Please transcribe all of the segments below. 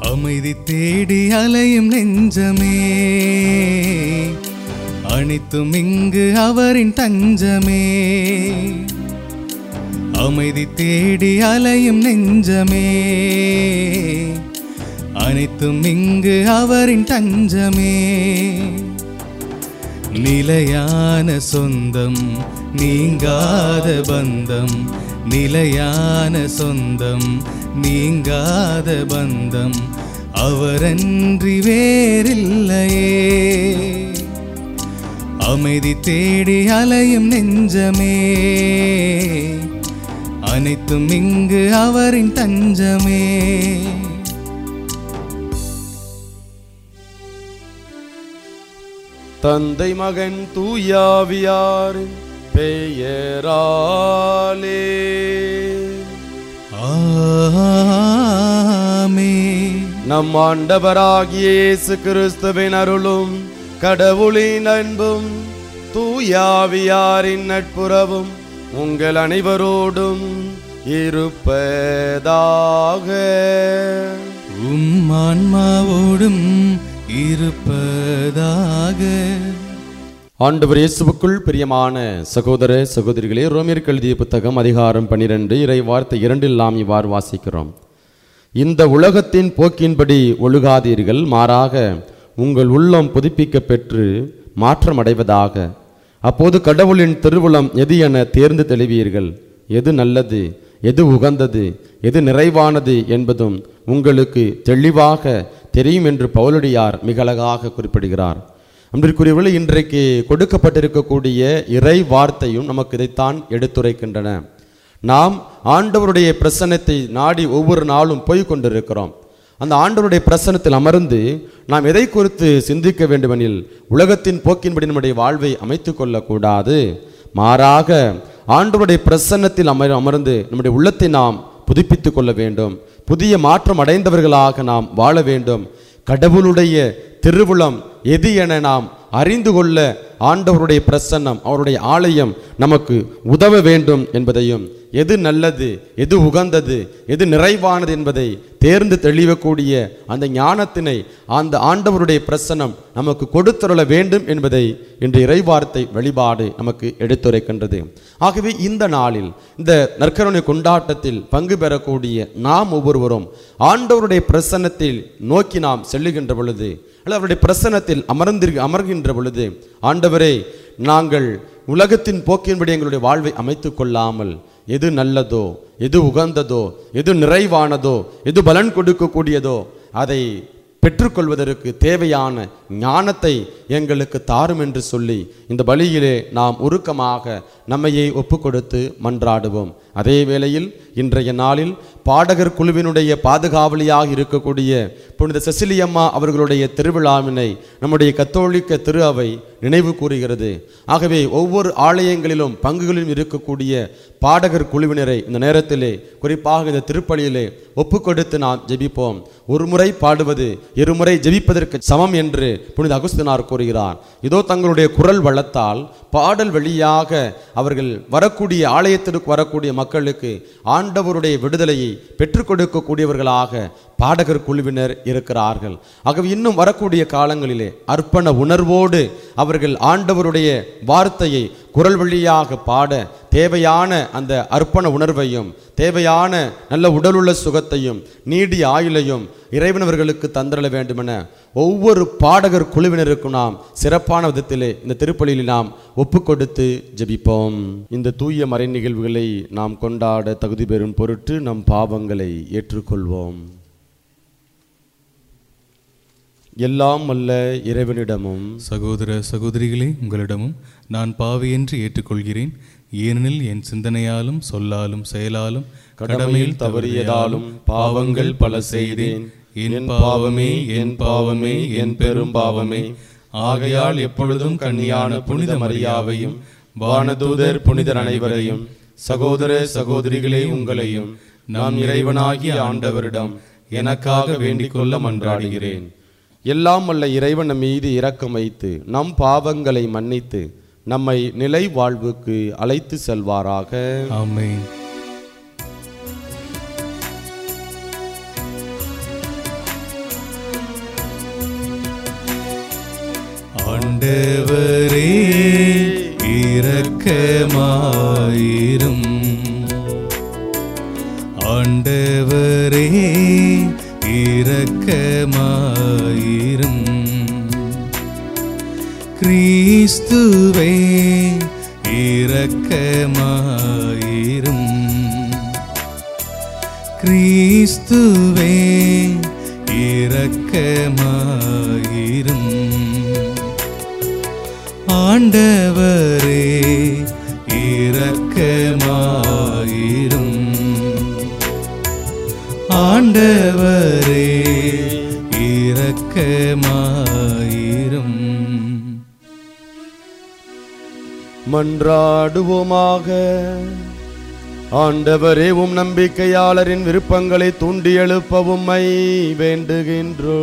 அமைதி தேடி அலையும் நெஞ்சமே அனைத்தும் இங்கு அவரின் தஞ்சமே அமைதி தேடி அலையும் நெஞ்சமே அனைத்தும் இங்கு அவரின் தஞ்சமே நிலையான சொந்தம் நீங்காத பந்தம் நிலையான சொந்தம் நீங்காத பந்தம் அவரன்றி வேறில்லையே அமைதி தேடி அலையும் நெஞ்சமே அனைத்தும் இங்கு அவரின் தஞ்சமே தந்தை மகன் தூயாவியார் பெயராலே ஆமே நம் ஆண்டவராகிய இயேசு கிறிஸ்துவின் அருளும் கடவுளின் அன்பும் தூயாவியாரின் நட்புறவும் உங்கள் அனைவரோடும் இருப்பதாக உம் ஆன்மாவோடும் இருப்பதாக ஆண்டவர் இயேசுவுக்குள் பிரியமான சகோதர சகோதரிகளே ரோமியர் எழுதிய புத்தகம் அதிகாரம் பன்னிரண்டு இறை வார்த்தை இரண்டில் நாம் இவ்வாறு வாசிக்கிறோம் இந்த உலகத்தின் போக்கின்படி ஒழுகாதீர்கள் மாறாக உங்கள் உள்ளம் புதுப்பிக்க பெற்று மாற்றமடைவதாக அப்போது கடவுளின் திருவுளம் எது என தேர்ந்து தெளிவீர்கள் எது நல்லது எது உகந்தது எது நிறைவானது என்பதும் உங்களுக்கு தெளிவாக தெரியும் என்று பவுலடியார் மிக அழகாக குறிப்பிடுகிறார் அன்பிற்குரியவர்கள் இன்றைக்கு கொடுக்கப்பட்டிருக்கக்கூடிய இறை வார்த்தையும் நமக்கு இதைத்தான் எடுத்துரைக்கின்றன நாம் ஆண்டவருடைய பிரசன்னத்தை நாடி ஒவ்வொரு நாளும் போய் கொண்டிருக்கிறோம் அந்த ஆண்டவருடைய பிரசன்னத்தில் அமர்ந்து நாம் எதை குறித்து சிந்திக்க வேண்டுமெனில் உலகத்தின் போக்கின்படி நம்முடைய வாழ்வை அமைத்து கொள்ளக்கூடாது மாறாக ஆண்டவருடைய பிரசன்னத்தில் அமர் அமர்ந்து நம்முடைய உள்ளத்தை நாம் புதுப்பித்துக் கொள்ள வேண்டும் புதிய மாற்றம் அடைந்தவர்களாக நாம் வாழ வேண்டும் கடவுளுடைய திருவுளம் எது என நாம் அறிந்து கொள்ள ஆண்டவருடைய பிரசன்னம் அவருடைய ஆலயம் நமக்கு உதவ வேண்டும் என்பதையும் எது நல்லது எது உகந்தது எது நிறைவானது என்பதை தேர்ந்து தெளிவக்கூடிய அந்த ஞானத்தினை அந்த ஆண்டவருடைய பிரசன்னம் நமக்கு கொடுத்துருள வேண்டும் என்பதை இன்று இறைவார்த்தை வழிபாடு நமக்கு எடுத்துரைக்கின்றது ஆகவே இந்த நாளில் இந்த நற்கருணை கொண்டாட்டத்தில் பங்கு பெறக்கூடிய நாம் ஒவ்வொருவரும் ஆண்டவருடைய பிரசன்னத்தில் நோக்கி நாம் செல்லுகின்ற பொழுது அல்லது அவருடைய பிரசன்னத்தில் அமர்ந்திரு அமர்கின்ற பொழுது ஆண்டவரே நாங்கள் உலகத்தின் போக்கின்படி எங்களுடைய வாழ்வை அமைத்துக் கொள்ளாமல் எது நல்லதோ எது உகந்ததோ எது நிறைவானதோ எது பலன் கொடுக்கக்கூடியதோ அதை பெற்றுக்கொள்வதற்கு தேவையான ஞானத்தை எங்களுக்கு தாரும் என்று சொல்லி இந்த பலியிலே நாம் உருக்கமாக நம்மையே ஒப்புக்கொடுத்து மன்றாடுவோம் அதே வேளையில் இன்றைய நாளில் பாடகர் குழுவினுடைய பாதுகாவலியாக இருக்கக்கூடிய புனித செசிலியம்மா அவர்களுடைய திருவிழாவினை நம்முடைய கத்தோலிக்க திரு அவை நினைவு கூறுகிறது ஆகவே ஒவ்வொரு ஆலயங்களிலும் பங்குகளிலும் இருக்கக்கூடிய பாடகர் குழுவினரை இந்த நேரத்திலே குறிப்பாக இந்த திருப்பலியிலே ஒப்புக்கொடுத்து நாம் ஜெபிப்போம் ஒரு முறை பாடுவது இருமுறை ஜெபிப்பதற்கு சமம் என்று புனித அகுஸ்தினார் கூறுகிறார் இதோ தங்களுடைய குரல் வளத்தால் பாடல் வழியாக அவர்கள் வரக்கூடிய ஆலயத்திற்கு வரக்கூடிய மக்களுக்கு ஆண்டவருடைய விடுதலையை பெற்றுக் கொடுக்கக்கூடியவர்களாக பாடகர் குழுவினர் இருக்கிறார்கள் ஆகவே இன்னும் வரக்கூடிய காலங்களிலே அர்ப்பண உணர்வோடு அவர்கள் ஆண்டவருடைய வார்த்தையை குரல் வழியாக பாட தேவையான அந்த அர்ப்பண உணர்வையும் தேவையான நல்ல உடலுள்ள சுகத்தையும் நீடிய ஆயுளையும் இறைவனவர்களுக்கு தந்திரள வேண்டுமென ஒவ்வொரு பாடகர் குழுவினருக்கும் நாம் சிறப்பான விதத்திலே இந்த திருப்பலியில் நாம் ஒப்புக்கொடுத்து ஜெபிப்போம் இந்த தூய மறை நிகழ்வுகளை நாம் கொண்டாட தகுதி பெறும் பொருட்டு நம் பாவங்களை ஏற்றுக்கொள்வோம் எல்லாம் அல்ல இறைவனிடமும் சகோதர சகோதரிகளே உங்களிடமும் நான் பாவியென்று ஏற்றுக்கொள்கிறேன் ஏனெனில் என் சிந்தனையாலும் சொல்லாலும் செயலாலும் கடமையில் தவறியதாலும் பாவங்கள் பல செய்தேன் என் பாவமே என் பாவமே என் பெரும் பாவமே ஆகையால் எப்பொழுதும் கன்னியான புனித மரியாவையும் வானதூதர் புனிதர் அனைவரையும் சகோதர சகோதரிகளே உங்களையும் நாம் இறைவனாகிய ஆண்டவரிடம் எனக்காக வேண்டிக் கொள்ள மன்றாடுகிறேன் எல்லாம் வல்ல இறைவன் நம் மீது இரக்கம் வைத்து நம் பாவங்களை மன்னித்து நம்மை நிலை வாழ்வுக்கு அழைத்து செல்வாராக ஆமென் ஆண்டவரே இரக்கமாயிரும் ஆண்டவரே இரக்கமாயிரும் கிறிஸ்துவே இரக்கமாயிரும் கிறிஸ்துவே இரக்கமாயிரும் ஆண்டவரே இரக்கமாயிரும் ஆண்டவரே இரக்கமாயிரும் மன்றாடுவோமாக ஆண்டவரே உம் நம்பிக்கையாளரின் விருப்பங்களை தூண்டி எழுப்ப உம்மை வேண்டுகின்றோ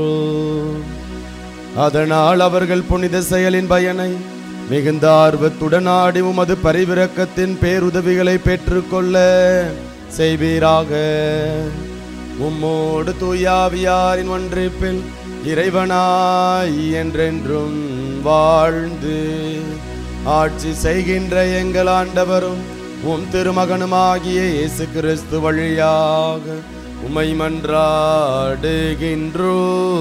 அதனால் அவர்கள் புனித செயலின் பயனை மிகுந்த ஆர்வத்துடன் ஆடி உமது பரிவிரக்கத்தின் பேருதவிகளை பெற்றுக்கொள்ள செய்வீராக உம்மோடு தூயாவியாரின் ஒன்றிப்பில் இறைவனாய் என்றென்றும் வாழ்ந்து ஆட்சி செய்கின்ற எங்கள் ஆண்டவரும் உம் திருமகனுமாகிய இயேசு கிறிஸ்து வழியாக உமை மன்றாடுகின்றோ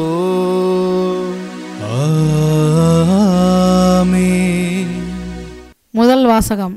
ஆமென் முதல் வாசகம்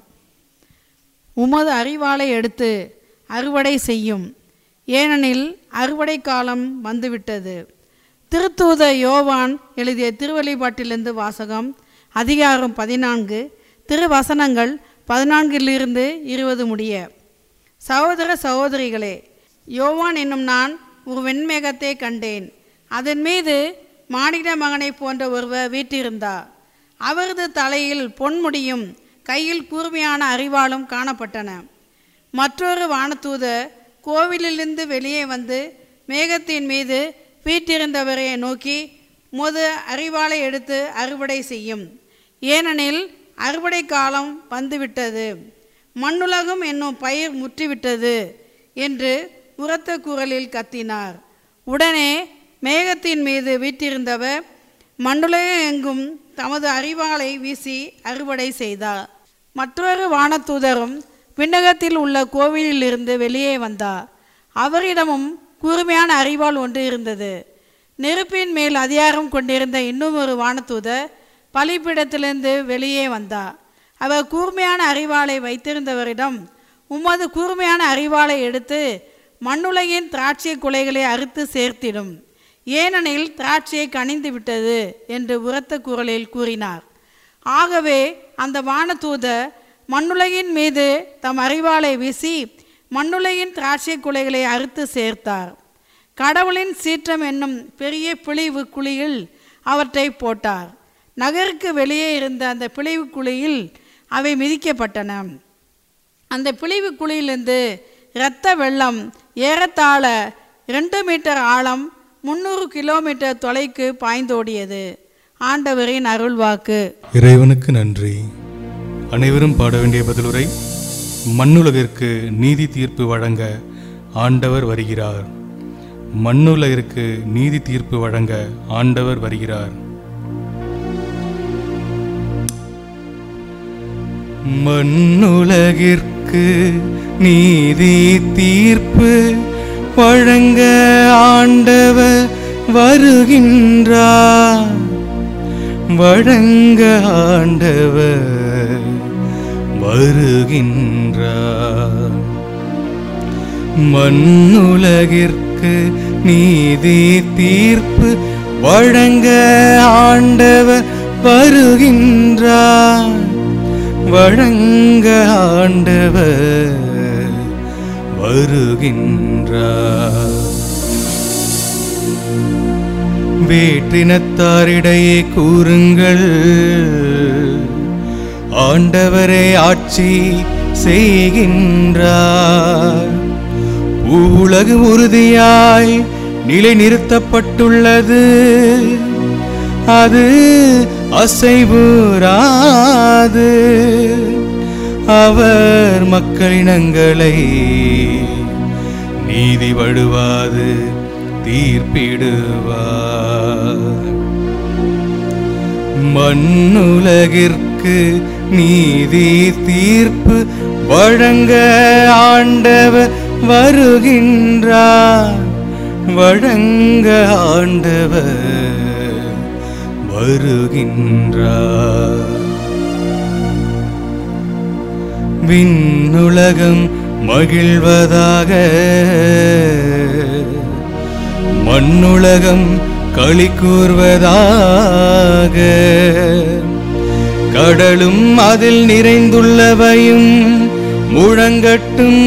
உமது அறிவாளை எடுத்து அறுவடை செய்யும் ஏனெனில் அறுவடை காலம் வந்துவிட்டது திருத்தூத யோவான் எழுதிய திருவழிபாட்டிலிருந்து வாசகம் அதிகாரம் பதினான்கு திருவசனங்கள் பதினான்கிலிருந்து இருபது முடிய சகோதர சகோதரிகளே யோவான் என்னும் நான் ஒரு வெண்மேகத்தை கண்டேன் அதன் மீது மானிட மகனைப் போன்ற ஒருவர் வீற்றிருந்தார் அவரது தலையில் பொன்முடியும் கையில் கூர்மையான அறிவாளும் காணப்பட்டன மற்றொரு வானதூதர் கோவிலிலிருந்து வெளியே வந்து மேகத்தின் மீது வீற்றிருந்தவரை நோக்கி முது அறிவாளை எடுத்து அறுவடை செய்யும் ஏனெனில் அறுவடை காலம் வந்துவிட்டது மண்ணுலகம் என்னும் பயிர் முற்றிவிட்டது என்று உரத்த குரலில் கத்தினார் உடனே மேகத்தின் மீது வீற்றிருந்தவர் மண்ணுலகம் எங்கும் தமது அறிவாளை வீசி அறுவடை செய்தார் மற்றொரு வானதூதரும் விண்ணகத்தில் உள்ள கோவிலிலிருந்து வெளியே வந்தார் அவரிடமும் கூர்மையான அறிவாள் ஒன்று இருந்தது நெருப்பின் மேல் அதிகாரம் கொண்டிருந்த இன்னும் ஒரு வானதூதர் பலிப்பிடத்திலிருந்து வெளியே வந்தார் அவர் கூர்மையான அறிவாளை வைத்திருந்தவரிடம் உமது கூர்மையான அறிவாளை எடுத்து மண்ணுலகின் திராட்சை குலைகளை அறுத்து சேர்த்திடும் ஏனெனில் திராட்சை கனிந்து விட்டது என்று உரத்த குரலில் கூறினார் ஆகவே அந்த வானதூதர் மண்ணுலகின் மீது தம் அறிவாளை வீசி மண்ணுலகின் திராட்சை குலைகளை அறுத்து சேர்த்தார் கடவுளின் சீற்றம் என்னும் பெரிய பிழிவு குழியில் அவற்றை போட்டார் நகருக்கு வெளியே இருந்த அந்த பிழிவு குழியில் அவை மிதிக்கப்பட்டன அந்த பிழிவு குழியிலிருந்து இரத்த வெள்ளம் ஏறத்தாழ ரெண்டு மீட்டர் ஆழம் முந்நூறு கிலோமீட்டர் தொலைக்கு பாய்ந்தோடியது ஆண்டவரின் அருள்வாக்கு இறைவனுக்கு நன்றி அனைவரும் பாட வேண்டிய பதிலுரை மண்ணுலகிற்கு நீதி தீர்ப்பு வழங்க ஆண்டவர் வருகிறார் மண்ணுலகிற்கு நீதி தீர்ப்பு வழங்க ஆண்டவர் வருகிறார் மண்ணுலகிற்கு நீதி தீர்ப்பு வழங்க ஆண்டவர் வருகின்றார் வழங்க ஆண்டவர் வருகின்றார் மண்ணுலகிற்கு நீதி தீர்ப்பு வழங்க ஆண்டவர் வருகின்றார் வழங்க ஆண்டவர் வருகின்றார் வேற்றினத்தாரிடையே கூறுங்கள் ஆண்டவரே ஆட்சி செய்கின்றார் உலகு உறுதியாய் நிலைநிறுத்தப்பட்டுள்ளது அது அசைவுறாது அவர் மக்களினங்களை நீதி வழுவாது தீர்ப்பிடுவார் மண்ணுலகிற்கு நீதி தீர்ப்பு வழங்க ஆண்டவர் வருகின்றார் வழங்க ஆண்டவர் வருகின்றார் விண்ணுலகம் மகிழ்வதாக மண்ணுலகம் களி கூர்வதாக கடலும் அதில் நிறைந்துள்ளவையும் முழங்கட்டும்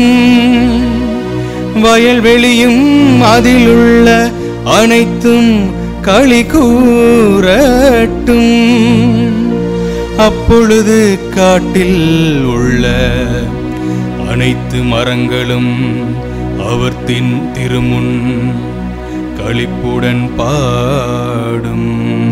வயல்வெளியும் அதிலுள்ள அனைத்தும் களி கூறட்டும் அப்பொழுது காட்டில் உள்ள அனைத்து மரங்களும் அவர்த்தின் திருமுன் களிப்புடன் பாடும்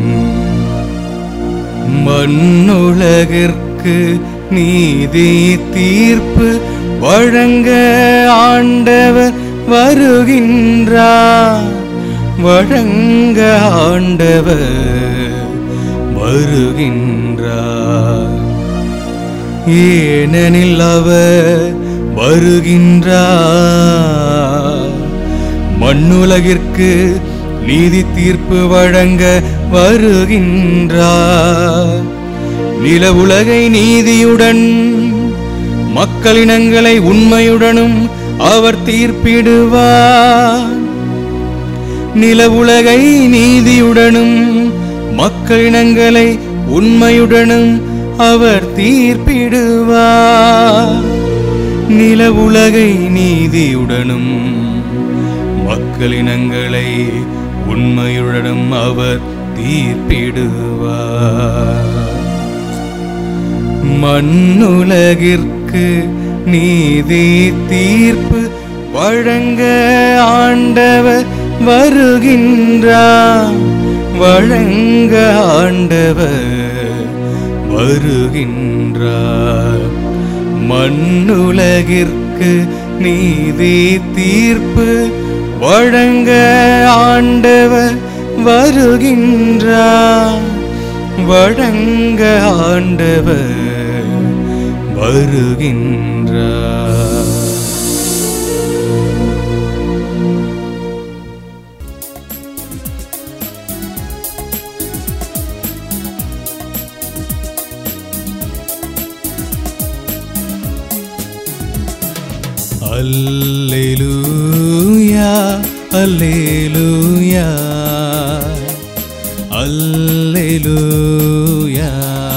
மண்ணுலகிற்கு நீதி தீர்ப்பு வழங்க ஆண்டவர் வருகின்றார் வழங்க ஆண்டவர் வருகின்றார் ஏனெனில் அவர் வருகின்றார் மண்ணுலகிற்கு நீதி தீர்ப்பு வழங்க வருகின்றார் நில உலகை நீதியுடன் மக்களினங்களை உண்மையுடனும் அவர் தீர்ப்பிடுவார் நில உலகை நீதியுடனும் மக்களினங்களை உண்மையுடனும் அவர் தீர்ப்பிடுவார் நில உலகை நீதியுடனும் மக்களினங்களை உண்மையுடனும் அவர் தீர்ப்பிடுவார் மண்ணுலகிற்கு நீதி தீர்ப்பு வழங்க ஆண்டவர் வருகின்றார் வழங்க ஆண்டவர் வருகின்றார் மண்ணுலகிற்கு நீதி தீர்ப்பு வழங்க ஆண்டவர் வருகின்றார் வழங்க ஆண்டவர் வருகின்றார் அல்லேலூயா அல்லேலூயா அல்லேலூயா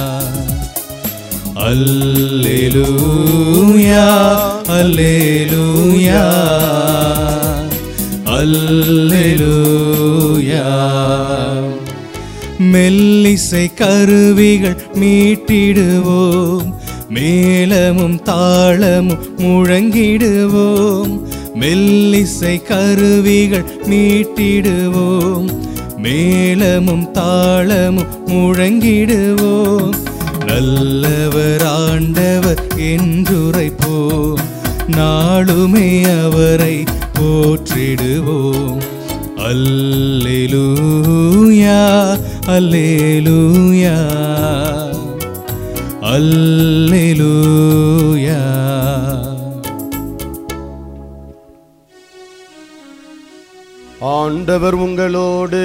அல்லேலூயா அல்லேலூயா அல்லேலூயா மெல்லிசை கருவிகள் மீட்டிடுவோம் மேளமும் தாளமும் முழங்கிடுவோம் மெல்லிசை கருவிகள் மீட்டிடுவோம் மேளமும் தாளமும் முழங்கிடுவோம் நல்லவர் ஆண்டவர் என்றுரைப்போம் நாளுமே அவரை போற்றிடுவோம் அல்லேலூயா அல்லேலூயா அல்லேலூயா ஆண்டவர் உங்களோடு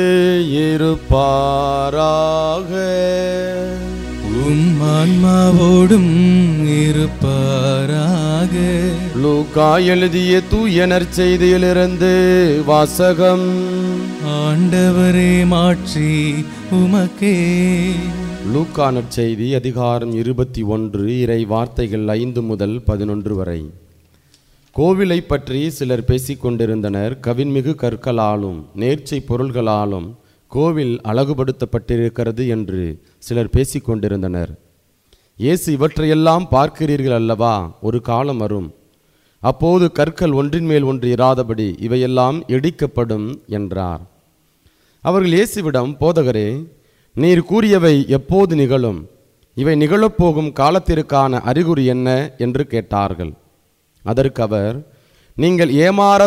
இருப்பாராக உம் ஆன்மாவோடும் இருப்பாராக லூக்கா எழுதிய தூயனர் செய்தியிலிருந்து வாசகம் ஆண்டவரே மாட்சி உமக்கே லூக்கா நற்செய்தி அதிகாரம் இருபத்தி ஒன்று இறை வார்த்தைகள் ஐந்து முதல் பதினொன்று வரை கோவிலை பற்றி சிலர் பேசிக் கொண்டிருந்தனர் கவின்மிகு கற்களாலும் நேர்ச்சை பொருள்களாலும் கோவில் அழகுபடுத்தப்பட்டிருக்கிறது என்று சிலர் பேசிக் கொண்டிருந்தனர் இயேசு இவற்றையெல்லாம் பார்க்கிறீர்கள் அல்லவா ஒரு காலம் வரும் அப்போது கற்கள் ஒன்றின் மேல் ஒன்று இராதபடி இவையெல்லாம் இடிக்கப்படும் என்றார் அவர்கள் இயேசுவிடம் போதகரே நீர் கூறியவை எப்போது நிகழும் இவை நிகழப்போகும் காலத்திற்கான அறிகுறி என்ன என்று கேட்டார்கள் அதற்கு அவர் நீங்கள்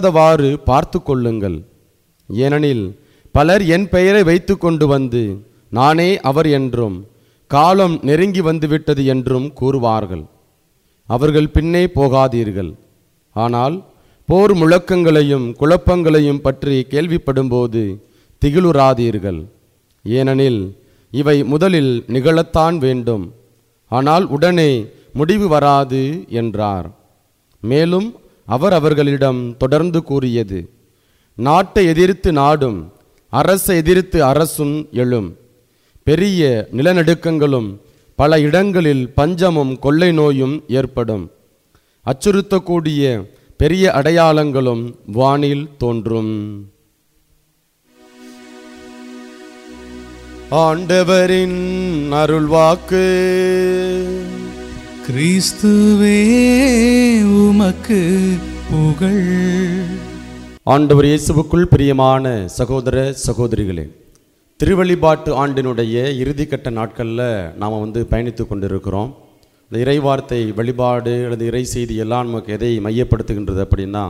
ஏமாறாதவாறு பார்த்து கொள்ளுங்கள் ஏனெனில் பலர் என் பெயரை வைத்து கொண்டு வந்து நானே அவர் என்றும் காலம் நெருங்கி வந்துவிட்டது என்றும் கூறுவார்கள் அவர்கள் பின்னே போகாதீர்கள் ஆனால் போர் முழக்கங்களையும் குழப்பங்களையும் பற்றி கேள்விப்படும்போது திகிலுறாதீர்கள் ஏனெனில் இவை முதலில் நிகழத்தான் வேண்டும் ஆனால் உடனே முடிவு வராது என்றார் மேலும் அவர் அவர்களிடம் தொடர்ந்து கூறியது நாட்டை எதிர்த்து நாடும் அரசை எதிர்த்து அரசும் எழும் பெரிய நிலநடுக்கங்களும் பல இடங்களில் பஞ்சமும் கொள்ளை நோயும் ஏற்படும் அச்சுறுத்தக்கூடிய பெரிய அடையாளங்களும் வானில் தோன்றும் ஆண்டவரின் அருள்வாக்கு கிறிஸ்துவே உமக்கு புகழ் ஆண்டவர் இயேசுவுக்குள் பிரியமான சகோதர சகோதரிகளே திருவழிபாட்டு ஆண்டினுடைய இறுதிக்கட்ட நாட்களில் நாம் வந்து பயணித்து கொண்டிருக்கிறோம் இந்த இறைவார்த்தை வழிபாடு அல்லது இறை செய்தி எல்லாம் நமக்கு எதை மையப்படுத்துகின்றது அப்படின்னா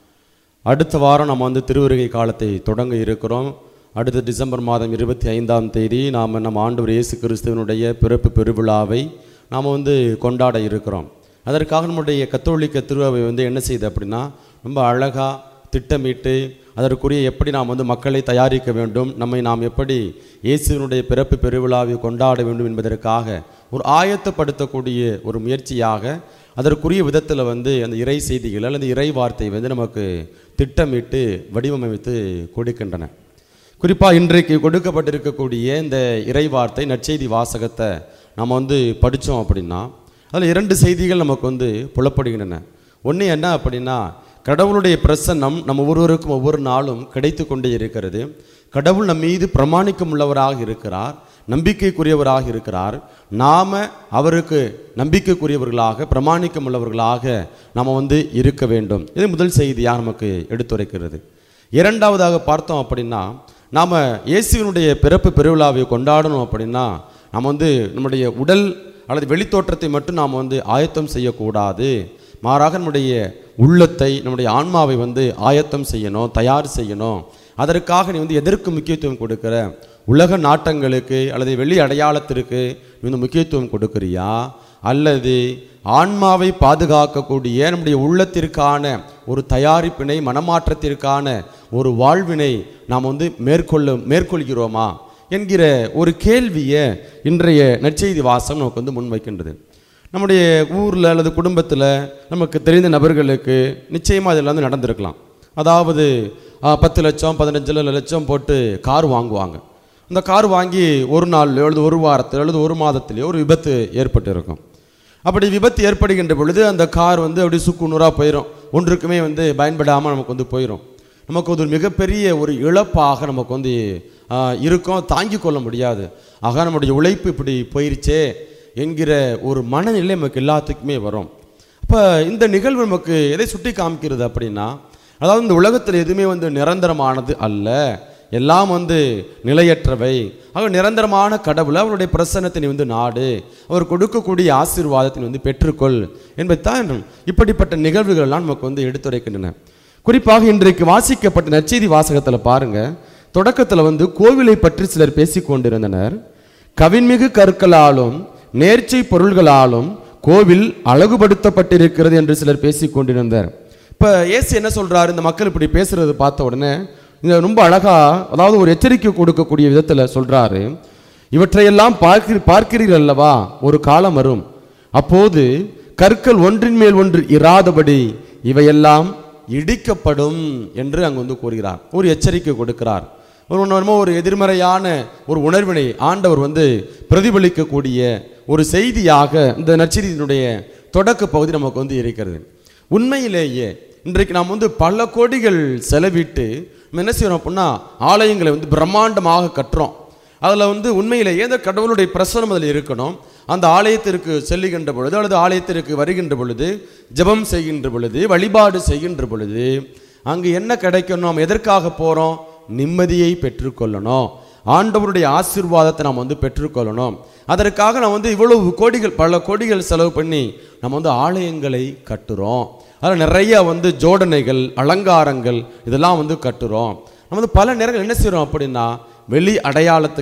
அடுத்த வாரம் நம்ம வந்து திருவருகை காலத்தை தொடங்க இருக்கிறோம் அடுத்த டிசம்பர் மாதம் இருபத்தி ஐந்தாம் தேதி நாம் நம்ம ஆண்டவர் இயேசு கிறிஸ்துவனுடைய பிறப்பு பெருவிழாவை நாம் வந்து கொண்டாட இருக்கிறோம் அதற்காக நம்முடைய கத்தோலிக்க திருவை வந்து என்ன செய்யுது அப்படின்னா ரொம்ப அழகாக திட்டமிட்டு அதற்குரிய எப்படி நாம் வந்து மக்களை தயாரிக்க வேண்டும் நம்மை நாம் எப்படி இயேசுவினுடைய பிறப்பு பெருவிழாவை கொண்டாட வேண்டும் என்பதற்காக ஒரு ஆயத்தப்படுத்தக்கூடிய ஒரு முயற்சியாக அதற்குரிய விதத்தில் வந்து அந்த இறை செய்திகள் அல்லது இறை வார்த்தை வந்து நமக்கு திட்டமிட்டு வடிவமைத்து கொடுக்கின்றன குறிப்பாக இன்றைக்கு கொடுக்கப்பட்டிருக்கக்கூடிய இந்த இறை வார்த்தை நற்செய்தி வாசகத்தை நம்ம வந்து படித்தோம் அப்படின்னா அதில் இரண்டு செய்திகள் நமக்கு வந்து புலப்படுகின்றன ஒன்று என்ன அப்படின்னா கடவுளுடைய பிரசன்னம் நம்ம ஒவ்வொருவருக்கும் ஒவ்வொரு நாளும் கிடைத்து கொண்டே இருக்கிறது கடவுள் நம் மீது பிரமாணிக்கம் உள்ளவராக இருக்கிறார் நம்பிக்கைக்குரியவராக இருக்கிறார் நாம அவருக்கு நம்பிக்கைக்குரியவர்களாக பிரமாணிக்கம் உள்ளவர்களாக நாம் வந்து இருக்க வேண்டும் இது முதல் செய்தியாக நமக்கு எடுத்துரைக்கிறது இரண்டாவதாக பார்த்தோம் அப்படின்னா நாம் இயேசுவினுடைய பிறப்பு பெருவிழாவை கொண்டாடணும் அப்படின்னா நம்ம வந்து நம்முடைய உடல் அல்லது வெளித்தோற்றத்தை மட்டும் நாம் வந்து ஆயத்தம் செய்யக்கூடாது மாறாக நம்முடைய உள்ளத்தை நம்முடைய ஆன்மாவை வந்து ஆயத்தம் செய்யணும் தயார் செய்யணும் அதற்காக நீ வந்து எதற்கு முக்கியத்துவம் கொடுக்கிற உலக நாட்டங்களுக்கு அல்லது வெளி அடையாளத்திற்கு நீ வந்து முக்கியத்துவம் கொடுக்குறியா அல்லது ஆன்மாவை பாதுகாக்கக்கூடிய நம்முடைய உள்ளத்திற்கான ஒரு தயாரிப்பினை மனமாற்றத்திற்கான ஒரு வாழ்வினை நாம் வந்து மேற்கொள்ள மேற்கொள்கிறோமா என்கிற ஒரு கேள்வியை இன்றைய நற்செய்தி வாசகம் நமக்கு வந்து முன்வைக்கின்றது நம்முடைய ஊரில் அல்லது குடும்பத்தில் நமக்கு தெரிந்த நபர்களுக்கு நிச்சயமாக அதில் வந்து நடந்திருக்கலாம் அதாவது ஆ, பத்து லட்சம் பதினஞ்சு லட்சம் போட்டு கார் வாங்குவாங்க அந்த கார் வாங்கி ஒரு நாள் அல்லது ஒரு வாரத்தில் அல்லது ஒரு மாதத்திலேயோ ஒரு விபத்து ஏற்பட்டு இருக்கும் அப்படி விபத்து ஏற்படுகின்ற பொழுது அந்த கார் வந்து அப்படி சுக்கு நூறாக போயிடும் ஒன்றுக்குமே வந்து பயன்படாமல் நமக்கு வந்து போயிடும் நமக்கு ஒரு மிகப்பெரிய ஒரு இழப்பாக நமக்கு வந்து ஆ, இருக்கும் தாங்கிக் கொள்ள முடியாது ஆக நம்முடைய உழைப்பு இப்படி போயிருச்சே என்கிற ஒரு மனநிலை நமக்கு எல்லாத்துக்குமே வரும் அப்போ இந்த நிகழ்வு நமக்கு எதை சுட்டி காமிக்கிறது அப்படின்னா அதாவது இந்த உலகத்தில் எதுவுமே வந்து நிரந்தரமானது அல்ல எல்லாம் வந்து நிலையற்றவை ஆக நிரந்தரமான கடவுளை அவருடைய பிரசன்னத்தை நீ வந்து நாடு அவர் கொடுக்கக்கூடிய ஆசீர்வாதத்தை நீ வந்து பெற்றுக்கொள் என்பதுதான் இப்படிப்பட்ட நிகழ்வுகள் எல்லாம் நமக்கு வந்து எடுத்துரைக்கின்றன குறிப்பாக இன்றைக்கு வாசிக்கப்பட்ட நற்செய்தி வாசகத்தில் பாருங்க தொடக்கத்தில் வந்து கோவிலை பற்றி சிலர் பேசிக் கொண்டிருந்தனர் கவின்மிகு கற்களாலும் நேர்ச்சை பொருள்களாலும் கோவில் அழகுபடுத்தப்பட்டிருக்கிறது என்று சிலர் பேசிக் கொண்டிருந்தார் இப்போ இயேசு என்ன சொல்றாரு இந்த மக்கள் இப்படி பேசுறது பார்த்த உடனே இங்க ரொம்ப அழகா அதாவது ஒரு எச்சரிக்கை கொடுக்கக்கூடிய விதத்தில் சொல்றாரு இவற்றையெல்லாம் பார்க்கிற பார்க்கிறீர்கள் அல்லவா ஒரு காலம் வரும் அப்போது கற்கள் ஒன்றின் மேல் ஒன்று இராதபடி இவையெல்லாம் இடிக்கப்படும் என்று அங்கு வந்து கூறுகிறார் ஒரு எச்சரிக்கை கொடுக்கிறார் ஒரு உணர்மோ ஒரு எதிர்மறையான ஒரு உணர்வினை ஆண்டவர் வந்து பிரதிபலிக்கக்கூடிய ஒரு செய்தியாக இந்த நற்செய்தியினுடைய தொடக்க பகுதி நமக்கு வந்து இருக்கிறது உண்மையிலேயே இன்றைக்கு நாம் வந்து பல கோடிகள் செலவிட்டு நம்ம என்ன செய்யறோம் அப்படின்னா ஆலயங்களை வந்து பிரம்மாண்டமாக கட்டுறோம் அதில் வந்து உண்மையிலேயே இந்த கடவுளுடைய பிரசனம் அதில் இருக்கணும் அந்த ஆலயத்திற்கு செல்லுகின்ற பொழுது அல்லது ஆலயத்திற்கு வருகின்ற பொழுது ஜெபம் செய்கின்ற பொழுது வழிபாடு செய்கின்ற பொழுது அங்கு என்ன கிடைக்கணும் நாம் எதற்காக போகிறோம் நிம்மதியை பெற்றுக்கொள்ளணும் ஆண்டவருடைய ஆசீர்வாதத்தை நாம் வந்து பெற்றுக்கொள்ளணும் அதற்காக நாம் வந்து இவ்வளவு கோடிகள் பல கோடிகள் செலவு பண்ணி நம்ம வந்து ஆலயங்களை கட்டுறோம் அதில் நிறைய வந்து ஜோடனைகள் அலங்காரங்கள் இதெல்லாம் வந்து கட்டுறோம் நம்ம வந்து பல நேரங்கள் என்ன செய்கிறோம் அப்படின்னா வெளி அடையாளத்துக்கு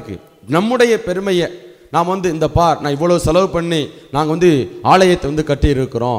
நம்முடைய பெருமையை நாம் வந்து இந்த பார் நான் இவ்வளோ செலவு பண்ணி நாங்கள் வந்து ஆலயத்தை வந்து கட்டி இருக்கிறோம்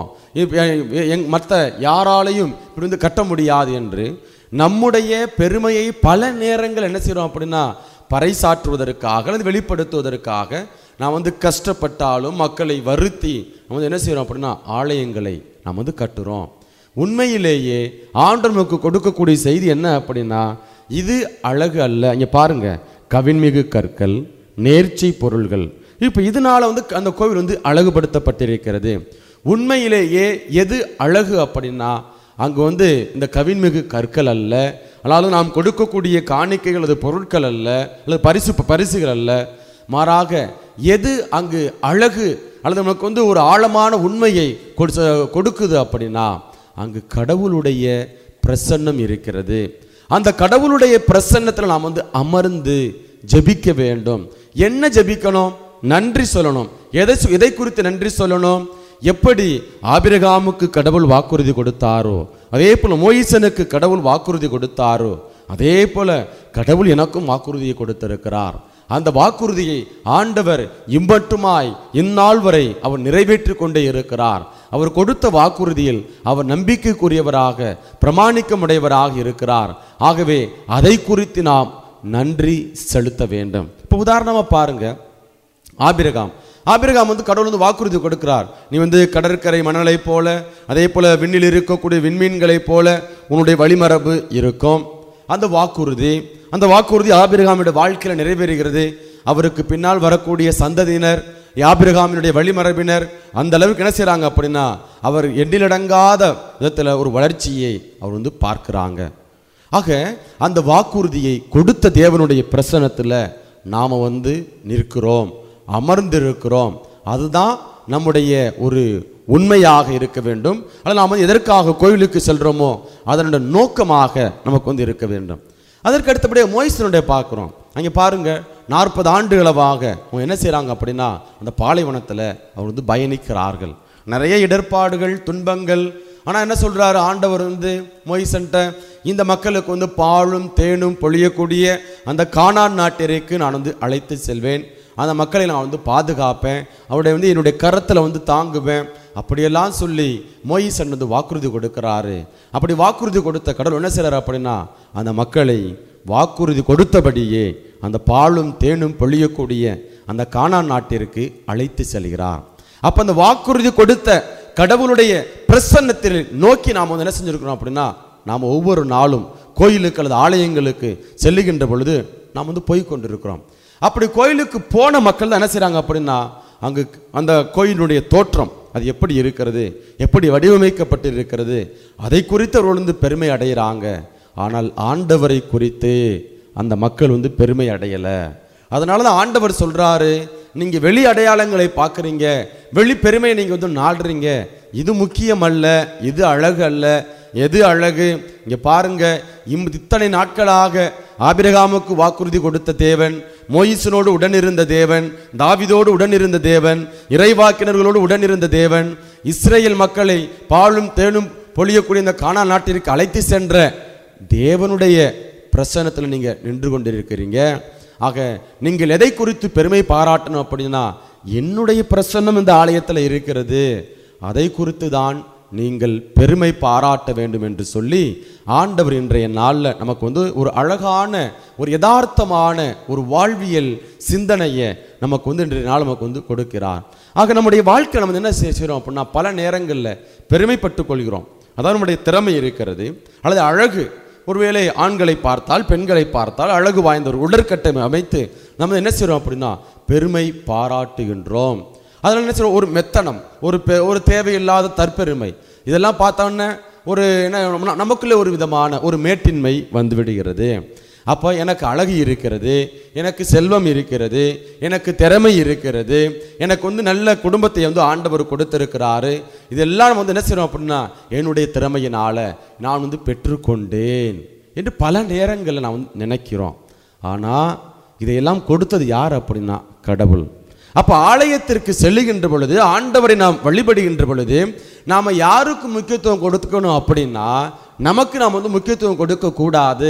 எங் மற்ற யாராலையும் இப்படி வந்து கட்ட முடியாது என்று நம்முடைய பெருமையை பல நேரங்கள் என்ன செய்கிறோம் அப்படின்னா பறைசாற்றுவதற்காக அல்லது வெளிப்படுத்துவதற்காக நாம் வந்து கஷ்டப்பட்டாலும் மக்களை வருத்தி நம்ம வந்து என்ன செய்கிறோம் அப்படின்னா ஆலயங்களை நாம் வந்து கட்டுறோம் உண்மையிலேயே ஆண்டவர் நமக்கு கொடுக்கக்கூடிய செய்தி என்ன அப்படின்னா இது அழகு அல்ல இங்கே பாருங்க கவின்மிகு கற்கள் நேர்ச்சி பொருள்கள் இப்போ இதனால வந்து அந்த கோவில் வந்து அழகுபடுத்தப்பட்டிருக்கிறது உண்மையிலேயே எது அழகு அப்படின்னா அங்கு வந்து இந்த கவின்மிகு கற்கள் அல்ல அதாவது நாம் கொடுக்கக்கூடிய காணிக்கைகள் அல்லது பொருட்கள் அல்ல அல்லது பரிசு பரிசுகள் அல்ல மாறாக எது அங்கு அழகு அல்லது நமக்கு வந்து ஒரு ஆழமான உண்மையை கொடுத்த- கொடுக்குது அப்படின்னா அங்கு கடவுளுடைய பிரசன்னம் இருக்கிறது அந்த கடவுளுடைய பிரசன்னத்தில் நாம் வந்து அமர்ந்து ஜெபிக்க வேண்டும் என்ன ஜெபிக்கணும் நன்றி சொல்லணும் எதை சு- எதை குறித்து நன்றி சொல்லணும் எப்படி ஆபிரகாமுக்கு கடவுள் வாக்குறுதி கொடுத்தாரோ அதே போல மோயிசனுக்கு கடவுள் வாக்குறுதி கொடுத்தாரோ அதே போல கடவுள் எனக்கும் வாக்குறுதியை கொடுத்திருக்கிறார் அந்த வாக்குறுதியை ஆண்டவர் இம்பட்டுமாய் இந்நாள் வரை அவர் நிறைவேற்றி கொண்டே இருக்கிறார் அவர் கொடுத்த வாக்குறுதியில் அவர் நம்பிக்கைக்குரியவராக பிரமாணிக்கமுடையவராக இருக்கிறார் ஆகவே அதை குறித்து நாம் நன்றி செலுத்த வேண்டும் இப்போ உதாரணமாக பாருங்க ஆபிரகாம் ஆபிரகாம் வந்து கடவுள் வந்து வாக்குறுதி கொடுக்கிறார் நீ வந்து கடற்கரை மணலைப் போல அதே போல விண்ணில் இருக்கக்கூடிய விண்மீன்களைப் போல உன்னுடைய வழிமரபு இருக்கும் அந்த வாக்குறுதி அந்த வாக்குறுதி ஆபிரகாமுடைய வாழ்க்கையில் நிறைவேறுகிறது அவருக்கு பின்னால் வரக்கூடிய சந்ததியினர் ஆபிரகாமினுடைய வழிமரபினர் அந்த அளவுக்கு என்ன செய்றாங்க அப்படின்னா அவர் எண்ணிலடங்காத விதத்தில் ஒரு வளர்ச்சியை அவர் வந்து பார்க்கிறாங்க ஆக அந்த வாக்குறுதியை கொடுத்த தேவனுடைய பிரசனத்தில் நாம் வந்து நிற்கிறோம் அமர்ந்திருக்கிறோம் அதுதான் நம்முடைய ஒரு உண்மையாக இருக்க வேண்டும் அல்லது நாம் வந்து எதற்காக கோயிலுக்கு செல்கிறோமோ அதனுடைய நோக்கமாக நமக்கு வந்து இருக்க வேண்டும் அதற்கு அடுத்தபடியாக மோயிசனுடைய பார்க்குறோம் அங்கே பாருங்க நாற்பது ஆண்டுகளவாக அவங்க என்ன செய்கிறாங்க அப்படின்னா அந்த பாலைவனத்தில் அவர் வந்து பயணிக்கிறார்கள் நிறைய இடர்பாடுகள் துன்பங்கள் ஆனால் என்ன சொல்றாரு ஆண்டவர் வந்து மொய்சன்ட்ட இந்த மக்களுக்கு வந்து பாலும் தேனும் பொழியக்கூடிய அந்த கானான் நாட்டிற்கு நான் வந்து அழைத்து செல்வேன் அந்த மக்களை நான் வந்து பாதுகாப்பேன் அவருடைய வந்து என்னுடைய கரத்தில் வந்து தாங்குவேன் அப்படியெல்லாம் சொல்லி மொய்சன் வந்து வாக்குறுதி கொடுக்கிறாரு அப்படி வாக்குறுதி கொடுத்த கடவுள் என்ன செய்றாரு அப்படின்னா அந்த மக்களை வாக்குறுதி கொடுத்தபடியே அந்த பாலும் தேனும் பொழியக்கூடிய அந்த கானான் நாட்டிற்கு அழைத்து செல்கிறார் அப்ப அந்த வாக்குறுதி கொடுத்த கடவுளுடைய பிரசன்னத்தில் நோக்கி நாம் வந்து என்ன செஞ்சிருக்கிறோம் அப்படின்னா நாம் ஒவ்வொரு நாளும் கோயிலுக்கு அல்லது ஆலயங்களுக்கு செல்லுகின்ற பொழுது நாம் வந்து போய் கொண்டிருக்கிறோம் அப்படி கோயிலுக்கு போன மக்கள் தான் என்ன செய்றாங்க அப்படின்னா அங்கு அந்த கோயிலுடைய தோற்றம் அது எப்படி இருக்கிறது எப்படி வடிவமைக்கப்பட்டு இருக்கிறது அதை குறித்து அவர்கள் வந்து பெருமை அடைகிறாங்க ஆனால் ஆண்டவரை குறித்து அந்த மக்கள் வந்து பெருமை அடையலை அதனால தான் ஆண்டவர் சொல்றாரு நீங்க வெளி அடையாளங்களை பார்க்குறீங்க வெளி பெருமையை நீங்க வந்து நாடுறீங்க இது முக்கியம் அல்ல இது அழகு அல்ல எது அழகு இங்க பாருங்க இம் இத்தனை நாட்களாக ஆபிரகாமுக்கு வாக்குறுதி கொடுத்த தேவன் மோயிசனோடு உடனிருந்த தேவன் தாவிதோடு உடனிருந்த தேவன் இறைவாக்கினர்களோடு உடனிருந்த தேவன் இஸ்ரேல் மக்களை பாலும் தேனும் பொழியக்கூடிய இந்த கானா நாட்டிற்கு அழைத்து சென்ற தேவனுடைய பிரசன்னத்தில் நீங்க நின்று கொண்டிருக்கிறீங்க ஆக நீங்கள் எதை குறித்து பெருமை பாராட்டணும் அப்படின்னா என்னுடைய பிரசன்னம் இந்த ஆலயத்தில் இருக்கிறது அதை குறித்து தான் நீங்கள் பெருமை பாராட்ட வேண்டும் என்று சொல்லி ஆண்டவர் இன்றைய நாளில் நமக்கு வந்து ஒரு அழகான ஒரு யதார்த்தமான ஒரு வாழ்வியல் சிந்தனையை நமக்கு வந்து இன்றைய நாள் நமக்கு வந்து கொடுக்கிறார் ஆக நம்முடைய வாழ்க்கை நம்ம என்ன செய்கிறோம் அப்படின்னா பல நேரங்களில் பெருமைப்பட்டுக் கொள்கிறோம் அதாவது நம்முடைய திறமை இருக்கிறது அல்லது அழகு ஒருவேளை ஆண்களை பார்த்தால் பெண்களை பார்த்தால் அழகு வாய்ந்த ஒரு உடற்கட்டமை அமைத்து நம்ம என்ன செய்கிறோம் அப்படின்னா பெருமை பாராட்டுகின்றோம் அதனால் என்ன செய்றோம் ஒரு மெத்தனம் ஒரு பெ ஒரு தேவையில்லாத தற்பெருமை இதெல்லாம் பார்த்தோன்னே ஒரு என்ன நம்ம- நமக்குள்ளே ஒரு விதமான ஒரு மேட்டின்மை வந்து விடுகிறது அப்போ எனக்கு அழகு இருக்கிறது எனக்கு செல்வம் இருக்கிறது எனக்கு திறமை இருக்கிறது எனக்கு வந்து நல்ல குடும்பத்தை வந்து ஆண்டவர் கொடுத்திருக்கிறாரு இதெல்லாம் நம்ம வந்து என்ன செய்றோம் அப்படின்னா என்னுடைய திறமையினால நான் வந்து பெற்றுக்கொண்டேன் என்று பல நேரங்களில் நான் வந்து நினைக்கிறோம் ஆனால் இதையெல்லாம் கொடுத்தது யார் அப்படின்னா கடவுள் அப்போ ஆலயத்திற்கு செல்லுகின்ற பொழுது ஆண்டவரை நாம் வழிபடுகின்ற பொழுது நாம் யாருக்கு முக்கியத்துவம் கொடுக்கணும் அப்படின்னா நமக்கு நாம் வந்து முக்கியத்துவம் கொடுக்க கூடாது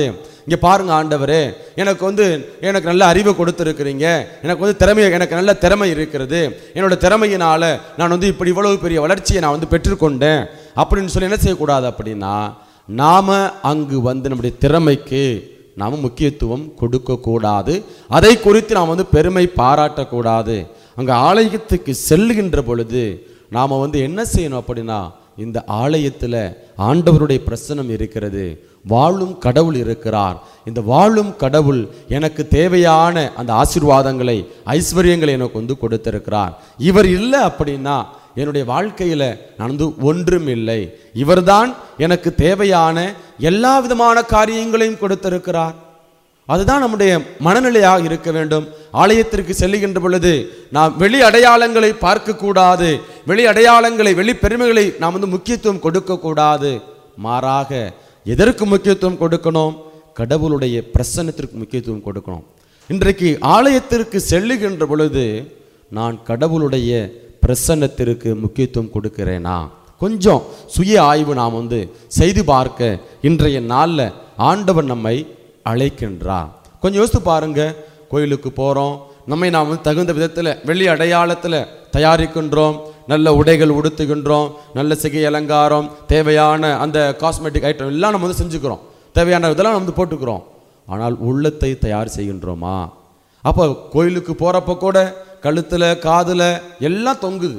இங்கே பாருங்க ஆண்டவரே எனக்கு வந்து எனக்கு நல்ல அறிவை கொடுத்துருக்கிறீங்க எனக்கு வந்து திறமை எனக்கு நல்ல திறமை இருக்கிறது என்னோட திறமையினால நான் வந்து இப்படி இவ்வளவு பெரிய வளர்ச்சியை நான் வந்து பெற்றுக்கொண்டேன் அப்படின்னு சொல்லி என்ன செய்யக்கூடாது அப்படின்னா நாம அங்கு வந்து நம்முடைய திறமைக்கு நாம் முக்கியத்துவம் கொடுக்கக்கூடாது அதை குறித்து நாம் வந்து பெருமை பாராட்டக்கூடாது அங்கே ஆலயத்துக்கு செல்லுகின்ற பொழுது நாம் வந்து என்ன செய்யணும் அப்படின்னா இந்த ஆலயத்தில் ஆண்டவருடைய பிரசனம் இருக்கிறது வாழும் கடவுள் இருக்கிறார் இந்த வாழும் கடவுள் எனக்கு தேவையான அந்த ஆசீர்வாதங்களை ஐஸ்வர்யங்களை எனக்கு வந்து கொடுத்திருக்கிறார் இவர் இல்லை அப்படின்னா என்னுடைய வாழ்க்கையில் நான் வந்து ஒன்றும் இல்லை இவர்தான் எனக்கு தேவையான எல்லா விதமான காரியங்களையும் கொடுத்திருக்கிறார் அதுதான் நம்முடைய மனநிலையாக இருக்க வேண்டும் ஆலயத்திற்கு செல்லுகின்ற பொழுது நாம் வெளி அடையாளங்களை பார்க்கக்கூடாது வெளி அடையாளங்களை வெளி பெருமைகளை நாம் வந்து முக்கியத்துவம் கொடுக்கக்கூடாது மாறாக எதற்கு முக்கியத்துவம் கொடுக்கணும் கடவுளுடைய பிரசன்னத்திற்கு முக்கியத்துவம் கொடுக்கணும் இன்றைக்கு ஆலயத்திற்கு செல்லுகின்ற பொழுது நான் கடவுளுடைய பிரசன்னத்திற்கு முக்கியத்துவம் கொடுக்கிறேனா கொஞ்சம் சுய ஆய்வு நாம் வந்து செய்து பார்க்க இன்றைய நாளில் ஆண்டவர் நம்மை அழைக்கின்றார் கொஞ்சம் யோசித்து பாருங்க கோயிலுக்கு போகிறோம் நம்மை நாம் வந்து தகுந்த விதத்தில் வெள்ளி அடையாளத்தில் தயாரிக்கின்றோம் நல்ல உடைகள் உடுத்துகின்றோம் நல்ல சிகை அலங்காரம் தேவையான அந்த காஸ்மெட்டிக் ஐட்டம் எல்லாம் நம்ம வந்து செஞ்சுக்கிறோம் தேவையான இதெல்லாம் நம்ம வந்து போட்டுக்கிறோம் ஆனால் உள்ளத்தை தயார் செய்கின்றோமா அப்போ கோயிலுக்கு போகிறப்ப கூட கழுத்தில் காதில் எல்லாம் தொங்குது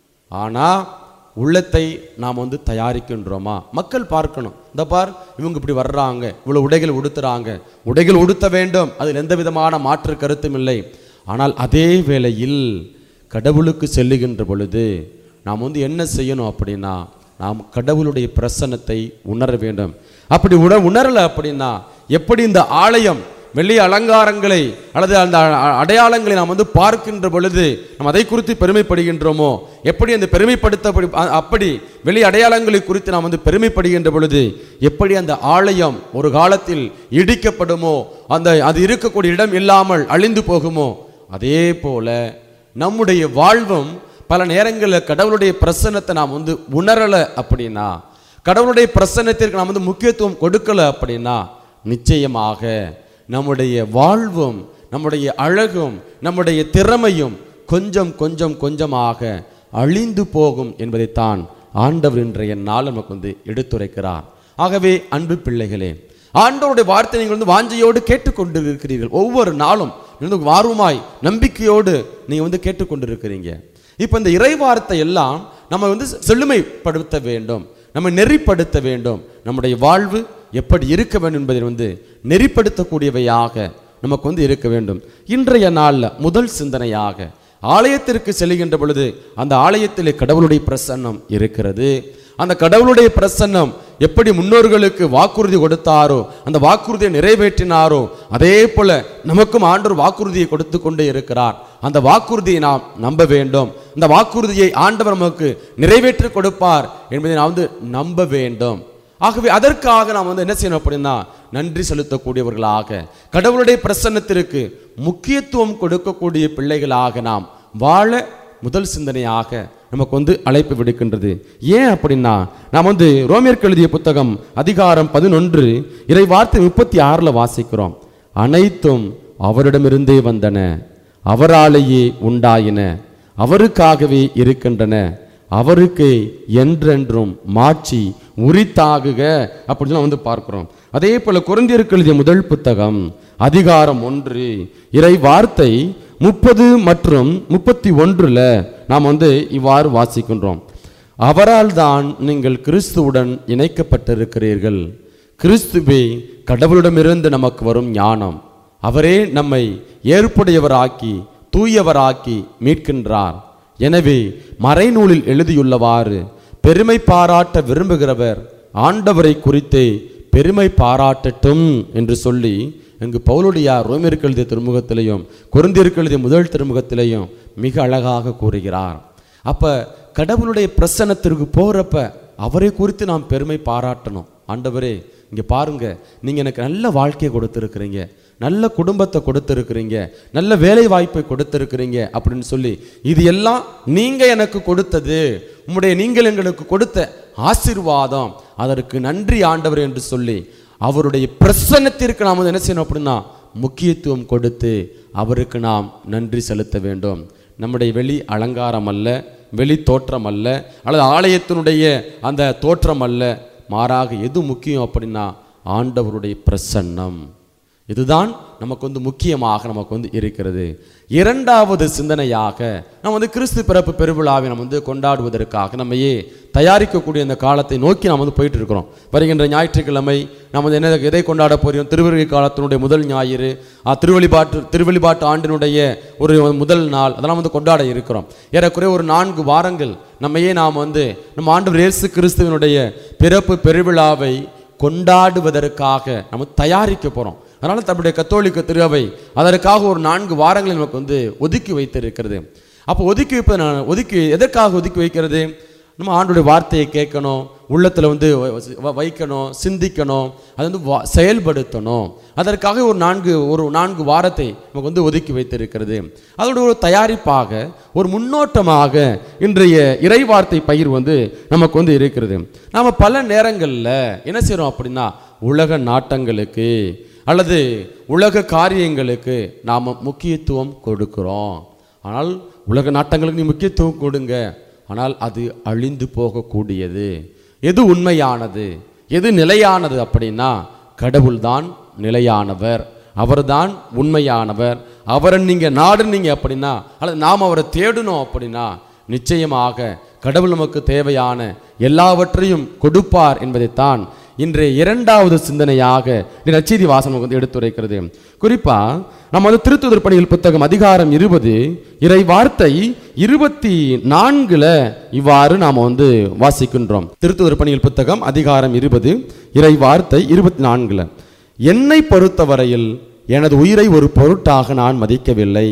ஆனால் உள்ளத்தை நாம் வந்து தயாரிக்கின்றோமா மக்கள் பார்க்கணும் இந்த பார் இவங்க இப்படி வர்றாங்க இவ்வளோ உடைகள் உடுத்துறாங்க உடைகள் உடுத்த வேண்டும் அதில் எந்த விதமான மாற்று கருத்தும் இல்லை ஆனால் அதே வேளையில் கடவுளுக்கு செல்லுகின்ற பொழுது நாம் வந்து என்ன செய்யணும் அப்படின்னா நாம் கடவுளுடைய பிரசன்னத்தை உணர வேண்டும் அப்படி உண உணரலை அப்படின்னா எப்படி இந்த ஆலயம் வெள்ளி அலங்காரங்களை அல்லது அந்த அ- அடையாளங்களை நாம் வந்து பார்க்கின்ற பொழுது நாம் அதை குறித்து பெருமைப்படுகின்றோமோ எப்படி அந்த பெருமைப்படுத்தப்படி அ- அப்படி வெளி அடையாளங்களை குறித்து நாம் வந்து பெருமைப்படுகின்ற பொழுது எப்படி அந்த ஆலயம் ஒரு காலத்தில் இடிக்கப்படுமோ அந்த அது இருக்கக்கூடிய இடம் இல்லாமல் அழிந்து போகுமோ அதே போல நம்முடைய வாழ்வும் பல நேரங்களில் கடவுளுடைய பிரசன்னத்தை நாம் வந்து உணரலை அப்படின்னா கடவுளுடைய பிரசன்னத்திற்கு நாம் வந்து முக்கியத்துவம் கொடுக்கல அப்படின்னா நிச்சயமாக நம்முடைய வாழ்வும் நம்முடைய அழகும் நம்முடைய திறமையும் கொஞ்சம் கொஞ்சம் கொஞ்சமாக அழிந்து போகும் என்பதைத்தான் ஆண்டவர் இன்றைய நாள் நமக்கு வந்து எடுத்துரைக்கிறார் ஆகவே அன்பு பிள்ளைகளே ஆண்டவருடைய வார்த்தை நீங்கள் வந்து வாஞ்சையோடு கேட்டுக்கொண்டு இருக்கிறீர்கள் ஒவ்வொரு நாளும் நீங்கள் வந்து ஆர்வமாய் நம்பிக்கையோடு நீங்கள் வந்து கேட்டுக்கொண்டிருக்கிறீங்க இப்போ இந்த இறை வார்த்தை எல்லாம் நம்ம வந்து செழுமைப்படுத்த வேண்டும் நம்ம நெறிப்படுத்த வேண்டும் நம்முடைய வாழ்வு எப்படி இருக்க வேண்டும் என்பதை வந்து நெறிப்படுத்தக்கூடியவையாக நமக்கு வந்து இருக்க வேண்டும் இன்றைய நாளில் முதல் சிந்தனையாக ஆலயத்திற்கு செல்கின்ற பொழுது அந்த ஆலயத்திலே கடவுளுடைய பிரசன்னம் இருக்கிறது அந்த கடவுளுடைய பிரசன்னம் எப்படி முன்னோர்களுக்கு வாக்குறுதி கொடுத்தாரோ அந்த வாக்குறுதியை நிறைவேற்றினாரோ அதே போல நமக்கும் ஆண்டவர் வாக்குறுதியை கொடுத்து கொண்டே இருக்கிறார் அந்த வாக்குறுதியை நாம் நம்ப வேண்டும் அந்த வாக்குறுதியை ஆண்டவர் நமக்கு நிறைவேற்றி கொடுப்பார் என்பதை நாம் வந்து நம்ப வேண்டும் ஆகவே அதற்காக நாம் வந்து என்ன செய்யணும் அப்படின்னா நன்றி செலுத்தக்கூடியவர்களாக கடவுளுடைய பிரசன்னத்திற்கு முக்கியத்துவம் கொடுக்கக்கூடிய பிள்ளைகளாக நாம் வாழ முதல் சிந்தனையாக நமக்கு வந்து அழைப்பு விடுக்கின்றது ஏன் அப்படின்னா நாம் வந்து ரோமியருக்கு எழுதிய புத்தகம் அதிகாரம் பதினொன்று இறை வார்த்தை முப்பத்தி ஆறில் வாசிக்கிறோம் அனைத்தும் அவரிடமிருந்தே வந்தன அவராலேயே உண்டாயின அவருக்காகவே இருக்கின்றன அவருக்கு என்றென்றும் மாட்சி உரித்தாகுக அப்படின்னு வந்து பார்க்கிறோம் அதே போல குறைந்தியருக்கு எழுதிய முதல் புத்தகம் அதிகாரம் ஒன்று இறை வார்த்தை முப்பது மற்றும் முப்பத்தி ஒன்றுல நாம் வந்து இவ்வாறு வாசிக்கின்றோம் அவரால் தான் நீங்கள் கிறிஸ்துவுடன் இணைக்கப்பட்டிருக்கிறீர்கள் கிறிஸ்துவே கடவுளிடமிருந்து நமக்கு வரும் ஞானம் அவரே நம்மை ஏற்புடையவராக்கி தூயவராக்கி மீட்கின்றார் எனவே மறைநூலில் எழுதியுள்ளவாறு பெருமை பாராட்ட விரும்புகிறவர் ஆண்டவரை குறித்தே பெருமை பாராட்டட்டும் என்று சொல்லி இங்கு பவுலுடையார் ரோமியருக்கு எழுதிய திருமுகத்திலையும் குருந்தியருக்கு எழுதிய முதல் திருமுகத்திலையும் மிக அழகாக கூறுகிறார் அப்ப கடவுளுடைய பிரசன்னத்திற்கு போறப்ப அவரை குறித்து நாம் பெருமை பாராட்டணும் ஆண்டவரே இங்க பாருங்க நீங்க எனக்கு நல்ல வாழ்க்கையை கொடுத்துருக்கிறீங்க நல்ல குடும்பத்தை கொடுத்துருக்கிறீங்க நல்ல வேலை வாய்ப்பை கொடுத்துருக்கிறீங்க அப்படின்னு சொல்லி இது எல்லாம் நீங்க எனக்கு கொடுத்தது உம்முடைய நீங்கள் எங்களுக்கு கொடுத்த ஆசீர்வாதம் அதற்கு நன்றி ஆண்டவர் என்று சொல்லி அவருடைய பிரசன்னத்திற்கு நாம் வந்து என்ன செய்யணும் அப்படின்னா முக்கியத்துவம் கொடுத்து அவருக்கு நாம் நன்றி செலுத்த வேண்டும் நம்முடைய வெளி அலங்காரம் அல்ல வெளி தோற்றம் அல்ல அல்லது ஆலயத்தினுடைய அந்த தோற்றம் அல்ல மாறாக எது முக்கியம் அப்படின்னா ஆண்டவருடைய பிரசன்னம் இதுதான் நமக்கு வந்து முக்கியமாக நமக்கு வந்து இருக்கிறது இரண்டாவது சிந்தனையாக நம்ம வந்து கிறிஸ்து பிறப்பு பெருவிழாவை நம்ம வந்து கொண்டாடுவதற்காக நம்மையே தயாரிக்கக்கூடிய அந்த காலத்தை நோக்கி நாம் வந்து போயிட்டு இருக்கிறோம் வருகின்ற ஞாயிற்றுக்கிழமை நம்ம வந்து என்ன எதை கொண்டாட போகிறோம் திருவருகை காலத்தினுடைய முதல் ஞாயிறு ஆ, திருவழிபாட்டு திருவழிபாட்டு ஆண்டினுடைய ஒரு முதல் நாள் அதெல்லாம் வந்து கொண்டாட இருக்கிறோம் ஏறக்குறைய ஒரு நான்கு வாரங்கள் நம்மையே நாம் வந்து நம்ம ஆண்டு இயேசு கிறிஸ்துவனுடைய பிறப்பு பெருவிழாவை கொண்டாடுவதற்காக நம்ம தயாரிக்க போகிறோம் அதனால் தன்னுடைய கத்தோலிக்க திருவை அதற்காக ஒரு நான்கு வாரங்களை நமக்கு வந்து ஒதுக்கி வைத்திருக்கிறது அப்போ ஒதுக்கி வைப்பது நான் ஒதுக்கி எதற்காக ஒதுக்கி வைக்கிறது நம்ம ஆண்டுடைய வார்த்தையை கேட்கணும் உள்ளத்தில் வந்து வ- வ- வைக்கணும் சிந்திக்கணும் அதை வந்து வா- செயல்படுத்தணும் அதற்காக ஒரு நான்கு ஒரு நான்கு வாரத்தை நமக்கு வந்து ஒதுக்கி வைத்திருக்கிறது அதோட ஒரு தயாரிப்பாக ஒரு முன்னோட்டமாக இன்றைய இறைவார்த்தை பயிர் வந்து நமக்கு வந்து இருக்கிறது நாம் பல நேரங்களில் என்ன செய்கிறோம் அப்படின்னா உலக நாட்டங்களுக்கு அல்லது உலக காரியங்களுக்கு நாம் முக்கியத்துவம் கொடுக்கிறோம் ஆனால் உலக நாட்டங்களுக்கு நீ முக்கியத்துவம் கொடுங்க ஆனால் அது அழிந்து போகக்கூடியது எது உண்மையானது எது நிலையானது அப்படின்னா கடவுள்தான் நிலையானவர் அவர்தான் உண்மையானவர் அவரை நீங்கள் நாடுனீங்க அப்படின்னா அல்லது நாம் அவரை தேடணும் அப்படின்னா நிச்சயமாக கடவுள் நமக்கு தேவையான எல்லாவற்றையும் கொடுப்பார் என்பதைத்தான் இன்றைய இரண்டாவது சிந்தனையாக இந்த நச்செய்தி வாசனம் நமக்கு வந்து எடுத்துரைக்கிறது குறிப்பா நம்ம வந்து திருத்துதர் பணிகள் புத்தகம் அதிகாரம் இருபது இறை வார்த்தை இருபத்தி நான்குல இவ்வாறு நாம் வந்து வாசிக்கின்றோம் திருத்துதர் பணிகள் புத்தகம் அதிகாரம் இருபது இறை வார்த்தை இருபத்தி நான்குல என்னை பொறுத்தவரையில் எனது உயிரை ஒரு பொருட்டாக நான் மதிக்கவில்லை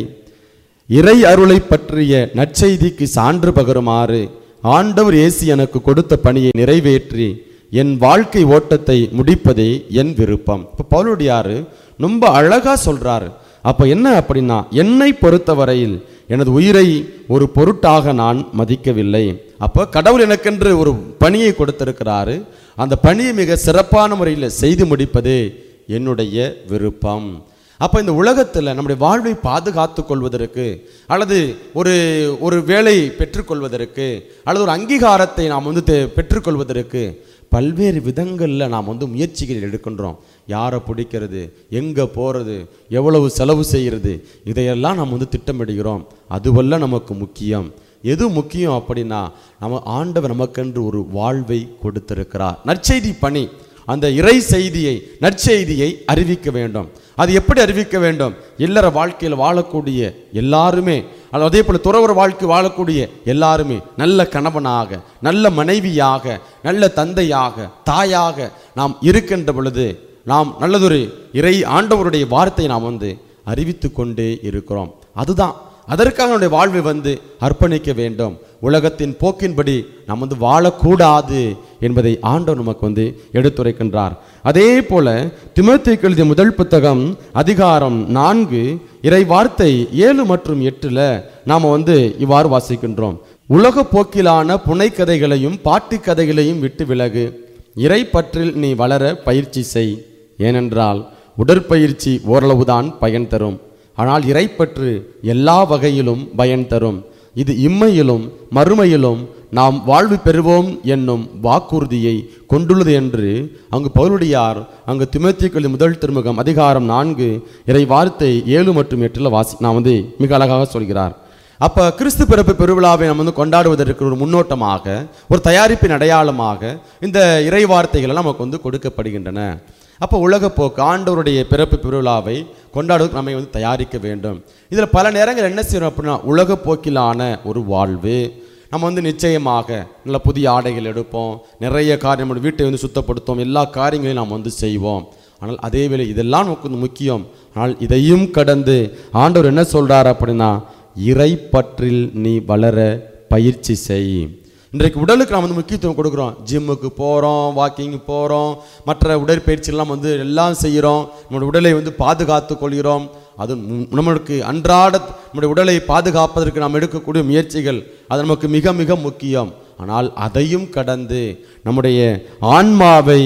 இறை அருளை பற்றிய நற்செய்திக்கு சான்று பகருமாறு ஆண்டவர் இயேசு எனக்கு கொடுத்த பணியை நிறைவேற்றி என் வாழ்க்கை ஓட்டத்தை முடிப்பதே என் விருப்பம் இப்போ பவுலுடையாரு ரொம்ப அழகா சொல்றாரு அப்போ என்ன அப்படின்னா என்னை பொறுத்தவரையில் எனது உயிரை ஒரு பொருட்டாக நான் மதிக்கவில்லை அப்போ கடவுள் எனக்கென்று ஒரு பணியை கொடுத்திருக்கிறாரு அந்த பணியை மிக சிறப்பான முறையில் செய்து முடிப்பதே என்னுடைய விருப்பம் அப்போ இந்த உலகத்தில் நம்முடைய வாழ்வை பாதுகாத்து கொள்வதற்கு அல்லது ஒரு ஒரு வேலை பெற்றுக்கொள்வதற்கு அல்லது ஒரு அங்கீகாரத்தை நாம் வந்து தெ- பெற்றுக்கொள்வதற்கு பல்வேறு விதங்களில் நாம் வந்து முயற்சிகள் எடுக்கின்றோம் யாரை பிடிக்கிறது எங்கே போகிறது எவ்வளவு செலவு செய்கிறது இதையெல்லாம் நாம் வந்து திட்டமிடுகிறோம் அதுவல்ல நமக்கு முக்கியம் எது முக்கியம் அப்படின்னா நம்ம ஆண்டவர் நமக்கென்று ஒரு வாழ்வை கொடுத்திருக்கிறார் நற்செய்தி பணி அந்த இறை செய்தியை நற்செய்தியை அறிவிக்க வேண்டும் அது எப்படி அறிவிக்க வேண்டும் இல்லற வாழ்க்கையில் வாழக்கூடிய எல்லாருமே அல்லது அதே போல துறவர வாழ்க்கை வாழக்கூடிய எல்லாருமே நல்ல கணவனாக நல்ல மனைவியாக நல்ல தந்தையாக தாயாக நாம் இருக்கின்ற பொழுது நாம் நல்லதொரு இறை ஆண்டவருடைய வார்த்தையை நாம் வந்து அறிவித்து கொண்டே இருக்கிறோம் அதுதான் அதற்காக நம்முடைய வாழ்வை வந்து அர்ப்பணிக்க வேண்டும் உலகத்தின் போக்கின்படி நாம் வந்து வாழக்கூடாது என்பதை ஆண்டவர் நமக்கு வந்து எடுத்துரைக்கின்றார் அதே போல திமுத்திக்கு எழுதிய முதல் புத்தகம் அதிகாரம் நான்கு இறை வார்த்தை ஏழு மற்றும் எட்டுல நாம வந்து இவ்வாறு வாசிக்கின்றோம் உலக போக்கிலான புனைக்கதைகளையும் பாட்டுக் கதைகளையும் விட்டு விலகு இறை பற்றில் நீ வளர பயிற்சி செய் ஏனென்றால் உடற்பயிற்சி ஓரளவுதான் பயன் தரும் ஆனால் இறைப்பற்று எல்லா வகையிலும் பயன் தரும் இது இம்மையிலும் மறுமையிலும் நாம் வாழ்வு பெறுவோம் என்னும் வாக்குறுதியை கொண்டுள்ளது என்று அங்கு பவுலுடையார் அங்கு திமுத்திக்கு முதல் திருமுகம் அதிகாரம் நான்கு இறை வார்த்தை ஏழு மற்றும் எட்டில் வாசி நான் வந்து மிக அழகாக சொல்கிறார் அப்போ கிறிஸ்து பிறப்பு பெருவிழாவை நம்ம வந்து கொண்டாடுவதற்கு ஒரு முன்னோட்டமாக ஒரு தயாரிப்பின் அடையாளமாக இந்த இறை வார்த்தைகள் எல்லாம் நமக்கு வந்து கொடுக்கப்படுகின்றன அப்போ உலகப்போக்கு ஆண்டவருடைய பிறப்பு பெருவிழாவை கொண்டாடுவதற்கு நம்மை வந்து தயாரிக்க வேண்டும் இதில் பல நேரங்கள் என்ன செய்யணும் அப்படின்னா உலகப்போக்கிலான ஒரு வாழ்வு நம்ம வந்து நிச்சயமாக நல்ல புதிய ஆடைகள் எடுப்போம் நிறைய காரியம் நம்ம வீட்டை வந்து சுத்தப்படுத்துவோம் எல்லா காரியங்களையும் நாம் வந்து செய்வோம் ஆனால் அதே வேளை இதெல்லாம் நமக்கு வந்து முக்கியம் ஆனால் இதையும் கடந்து ஆண்டவர் என்ன சொல்றார் அப்படின்னா இறை பற்றில் நீ வளர பயிற்சி செய் இன்றைக்கு உடலுக்கு நாம் வந்து முக்கியத்துவம் கொடுக்குறோம் ஜிம்முக்கு போகிறோம் வாக்கிங் போகிறோம் மற்ற உடற்பயிற்சியெல்லாம் வந்து எல்லாம் செய்கிறோம் நம்முடைய உடலை வந்து பாதுகாத்து கொள்கிறோம் அது நம்- நம்மளுக்கு அன்றாட நம்முடைய உடலை பாதுகாப்பதற்கு நாம் எடுக்கக்கூடிய முயற்சிகள் அது நமக்கு மிக மிக முக்கியம் ஆனால் அதையும் கடந்து நம்முடைய ஆன்மாவை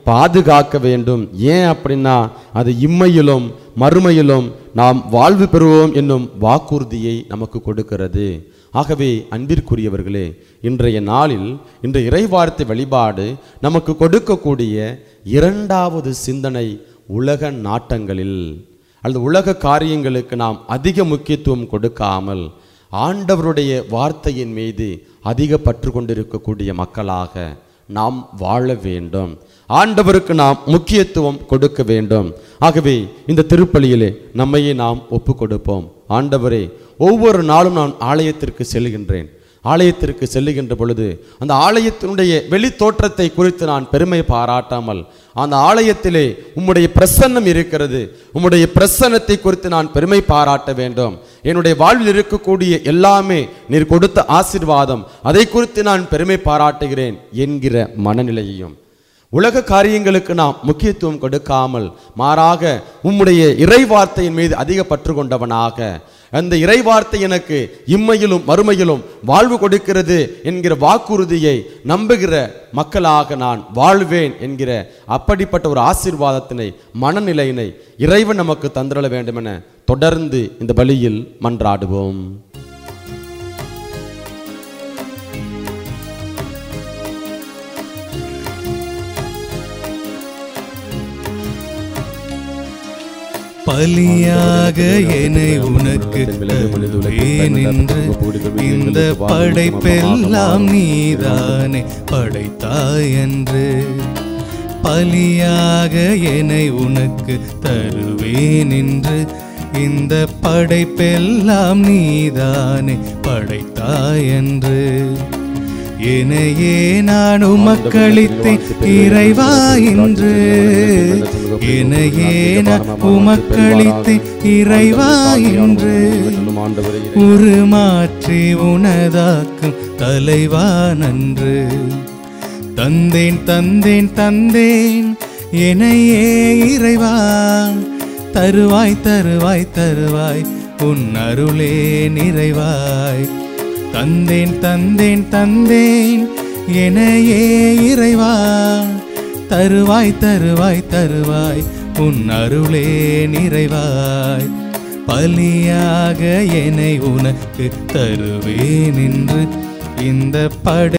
பாதுகாக்க வேண்டும் ஏன் அப்படின்னா அது இம்மையிலும் மறுமையிலும் நாம் வாழ்வு பெறுவோம் என்னும் வாக்குறுதியை நமக்கு கொடுக்கிறது ஆகவே அன்பிற்குரியவர்களே இன்றைய நாளில் இந்த இறைவார்த்தை வழிபாடு நமக்கு கொடுக்கக்கூடிய இரண்டாவது சிந்தனை உலக நாட்டங்களில் அல்லது உலக காரியங்களுக்கு நாம் அதிக முக்கியத்துவம் கொடுக்காமல் ஆண்டவருடைய வார்த்தையின் மீது அதிக பற்று கொண்டிருக்கக்கூடிய மக்களாக நாம் வாழ வேண்டும் ஆண்டவருக்கு நாம் முக்கியத்துவம் கொடுக்க வேண்டும் ஆகவே இந்த திருப்பலியிலே நம்மையே நாம் ஒப்பு கொடுப்போம் ஆண்டவரே ஒவ்வொரு நாளும் நான் ஆலயத்திற்கு செல்கின்றேன் ஆலயத்திற்கு செல்லுகின்ற பொழுது அந்த ஆலயத்தினுடைய வெளி தோற்றத்தை குறித்து நான் பெருமை பாராட்டாமல் அந்த ஆலயத்திலே உம்முடைய பிரசன்னம் இருக்கிறது உம்முடைய பிரசன்னத்தை குறித்து நான் பெருமை பாராட்ட வேண்டும் என்னுடைய வாழ்வில் இருக்கக்கூடிய எல்லாமே நீர் கொடுத்த ஆசீர்வாதம் அதை குறித்து நான் பெருமை பாராட்டுகிறேன் என்கிற மனநிலையையும் உலக காரியங்களுக்கு நாம் முக்கியத்துவம் கொடுக்காமல் மாறாக உம்முடைய இறை வார்த்தையின் மீது அதிக பற்று கொண்டவனாக அந்த இறை வார்த்தை எனக்கு இம்மையிலும் மறுமையிலும் வாழ்வு கொடுக்கிறது என்கிற வாக்குறுதியை நம்புகிற மக்களாக நான் வாழ்வேன் என்கிற அப்படிப்பட்ட ஒரு ஆசீர்வாதத்தினை மனநிலையினை இறைவன் நமக்கு தந்திரல வேண்டும் என தொடர்ந்து இந்த பலியில் மன்றாடுவோம் பலியாக என்னை உனக்கு தருவேன் என்று இந்த படைப்பெல்லாம் நீதானே படைத்தாய் என்று பலியாக என்னை உனக்கு தருவேன் என்று இந்த படைப்பெல்லாம் நீதானே படைத்தாய் என்று என்னையே நான் உமக்களித்தேன் இறைவா என்று என்னையே நான் உமக்களித்தேன் இறைவா என்று உருமாற்றி உனதாக்கும் தலைவா நன்று தந்தேன் தந்தேன் தந்தேன் என்னையே இறைவா தருவாய் தருவாய் தருவாய் உன் அருளே நிறைவாய் தந்தேன் தந்தேன் தந்தேன் எனையே இறைவா தருவாய் தருவாய் தருவாய் உன் அருளே நிறைவாய் பலியாக என்னை உனக்கு தருவேன் என்று இந்த படை